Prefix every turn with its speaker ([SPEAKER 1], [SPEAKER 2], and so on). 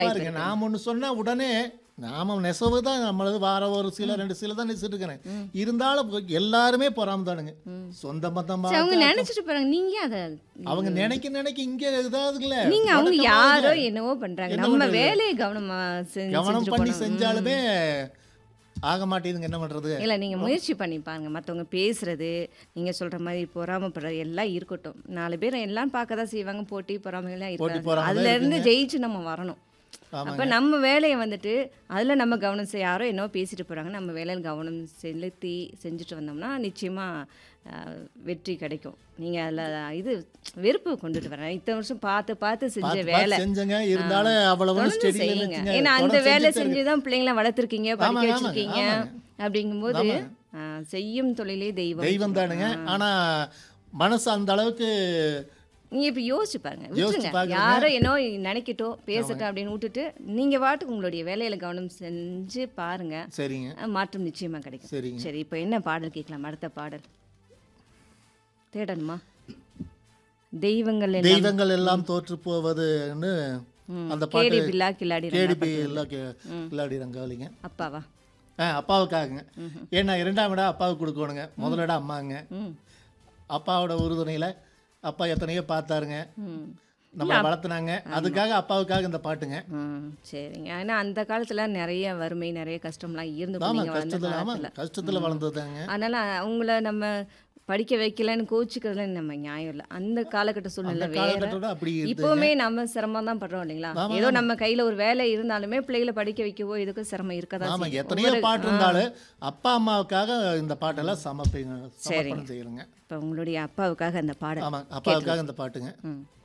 [SPEAKER 1] பாருங்க நாம் ஒன்று சொன்னா உடனே நாம நெசவு தான் நம்மளது வார ஒரு சில ரெண்டு சில தான் நெசிட்டு இருக்கிறேன் இருந்தாலும் இப்ப எல்லாருமே பொறாம தானுங்க சொந்த பந்தம்
[SPEAKER 2] சரி, அவங்க
[SPEAKER 1] பார்த்து
[SPEAKER 2] நினைச்சிட்டு போறாங்க நீங்க அத
[SPEAKER 1] அவங்க நினைக்க நினைக்க இங்க இதாகுதுங்கள
[SPEAKER 2] நீங்க அவங்க
[SPEAKER 1] வழக்கமா
[SPEAKER 2] யாரோ
[SPEAKER 1] இல்ல.
[SPEAKER 2] என்னவோ பண்றாங்க
[SPEAKER 1] என்ன
[SPEAKER 2] நம்ம
[SPEAKER 1] பண்றது?
[SPEAKER 2] வேலையை கவனமா செஞ்சு
[SPEAKER 1] கவனம்
[SPEAKER 2] செஞ்சுட்டு
[SPEAKER 1] பண்ணி
[SPEAKER 2] போனோம்.
[SPEAKER 1] செஞ்சாலுமே ஆக மாட்டேங்குதுங்க என்ன பண்றது
[SPEAKER 2] இல்ல நீங்க முயற்சி பண்ணி பாருங்க மத்தவங்க பேசுறது நீங்க சொல்ற மாதிரி பொறாமப்படுறது எல்லாம் இருக்கட்டும் நாலு பேர் எல்லாம் பார்க்க தான் செய்வாங்க போட்டி பொறாமைகள்லாம்
[SPEAKER 1] போட்டி
[SPEAKER 2] இருக்காது
[SPEAKER 1] பொறாமை
[SPEAKER 2] அதுல
[SPEAKER 1] தான்
[SPEAKER 2] இருந்து ஜெயிச்சு நம்ம வரணும்
[SPEAKER 1] ஆமாங்க.
[SPEAKER 2] அப்ப நம்ம வேலையை வந்துட்டு அதுல நம்ம கவனம் செய் யாரோ என்னவோ பேசிட்டு போறாங்க நம்ம வேலையில் கவனம் செலுத்தி செஞ்சுட்டு வந்தோம்னா நிச்சயமா அஹ், வெற்றி கிடைக்கும் நீங்க அதுல இது வெறுப்பு கொண்டுட்டு வரேன் இத்தனை வருஷம் பார்த்து பார்த்து செஞ்ச
[SPEAKER 1] பார்த்து
[SPEAKER 2] வேலை
[SPEAKER 1] பார்த்து செஞ்சங்க இருந்தாலும் அவ்வளவு
[SPEAKER 2] தொடர்ந்து
[SPEAKER 1] ஸ்டெடியில்
[SPEAKER 2] செய்யுங்க
[SPEAKER 1] இருந்துச்சுங்க
[SPEAKER 2] ஏன்னா அந்த
[SPEAKER 1] தொடர்ந்து
[SPEAKER 2] வேலை
[SPEAKER 1] செஞ்சுட்டு
[SPEAKER 2] செஞ்சு தான் பிள்ளைங்களை வளர்த்துருக்கீங்க படிக்க
[SPEAKER 1] ஆமாங்க, ஆமாங்க,
[SPEAKER 2] வச்சிருக்கீங்க
[SPEAKER 1] ஆமாங்க.
[SPEAKER 2] அப்படிங்கும்போது
[SPEAKER 1] ஆமாங்க.
[SPEAKER 2] ஆ, செய்யும் தொழிலே தெய்வம்
[SPEAKER 1] தெய்வம் தானுங்க ஆனா மனசு அந்த அளவுக்கு
[SPEAKER 2] நீங்க இப்ப யோசிச்சு பாருங்க
[SPEAKER 1] யோசிச்சு
[SPEAKER 2] விட்டுருங்க
[SPEAKER 1] பாக்குறேங்க.
[SPEAKER 2] யாரோ என்னோ நினைக்கட்டும் பேசட்டும் அப்படின்னு விட்டுட்டு நீங்க பாட்டுக்கு உங்களுடைய வேலையில கவனம் செஞ்சு பாருங்க
[SPEAKER 1] சரிங்க
[SPEAKER 2] ஆ, மாற்றம் நிச்சயமா கிடைக்கும்
[SPEAKER 1] சரிங்க
[SPEAKER 2] சரி இப்போ என்ன பாடல் கேட்கலாம் அடுத்த பாடல் தேடணுமா தெய்வங்கள் எல்லாம்
[SPEAKER 1] தெய்வங்கள் எல்லாம் தோற்று போவதுன்னு
[SPEAKER 2] ம்,
[SPEAKER 1] அந்த
[SPEAKER 2] கேடி
[SPEAKER 1] பாட்டு
[SPEAKER 2] பில்லா கில்லாடி ரங்கா
[SPEAKER 1] கேடிபி
[SPEAKER 2] பாட்டு.
[SPEAKER 1] எல்லாம் கில்லாடி ரங்காவலிங்க
[SPEAKER 2] அப்பாவா
[SPEAKER 1] ஆ அப்பாவுக்காகங்க ஏன்னா இரண்டாம் இடம் அப்பாவுக்கு கொடுக்கணுங்க முதல் இடம் அம்மாங்க
[SPEAKER 2] ம்
[SPEAKER 1] அப்பாவோட உறுதுணையில அப்பா எத்தனையோ பார்த்தாருங்க
[SPEAKER 2] ம்
[SPEAKER 1] நம்மளை வளர்த்துனாங்க அதுக்காக அப்பாவுக்காக இந்த பாட்டுங்க
[SPEAKER 2] ம் சரிங்க ஏன்னா அந்த காலத்துல நிறைய வறுமை நிறைய கஷ்டம்லாம் இருந்து
[SPEAKER 1] ஆமா
[SPEAKER 2] நீங்க வளர்ந்த
[SPEAKER 1] கஷ்டத்துல ஆமா
[SPEAKER 2] காலத்துல
[SPEAKER 1] கஷ்டத்துல வளர்ந்ததுதாங்க
[SPEAKER 2] அதனால அவங்கள நம்ம படிக்க வைக்கலன்னு கோச்சிக்கிறதுல நம்ம நியாயம் இல்லை அந்த காலகட்ட
[SPEAKER 1] அந்த
[SPEAKER 2] சூழ்நிலை வேற
[SPEAKER 1] காலகட்டத்தோட அப்படி இருந்து
[SPEAKER 2] இப்போவுமே நம்ம சிரமம் தான் படுறோம் இல்லைங்களா
[SPEAKER 1] ஆமா,
[SPEAKER 2] ஏதோ நம்ம கையில ஒரு வேலை இருந்தாலுமே பிள்ளைகளை படிக்க வைக்கவோ இதுக்கு சிரமம் இருக்கதான்
[SPEAKER 1] ஆமா
[SPEAKER 2] செய்யும்.
[SPEAKER 1] எத்தனையோ
[SPEAKER 2] ஒவ்வொரு-
[SPEAKER 1] பாட்டு இருந்தாலும் அப்பா அம்மாவுக்காக இந்த பாட்டெல்லாம் சமர்ப்பி சமர்ப்பணம் செய்யணுங்க
[SPEAKER 2] இப்போ உங்களுடைய அப்பாவுக்காக அந்த பாடல்
[SPEAKER 1] ஆமா அப்பாவுக்காக இந்த பாட்டுங்க
[SPEAKER 2] ம்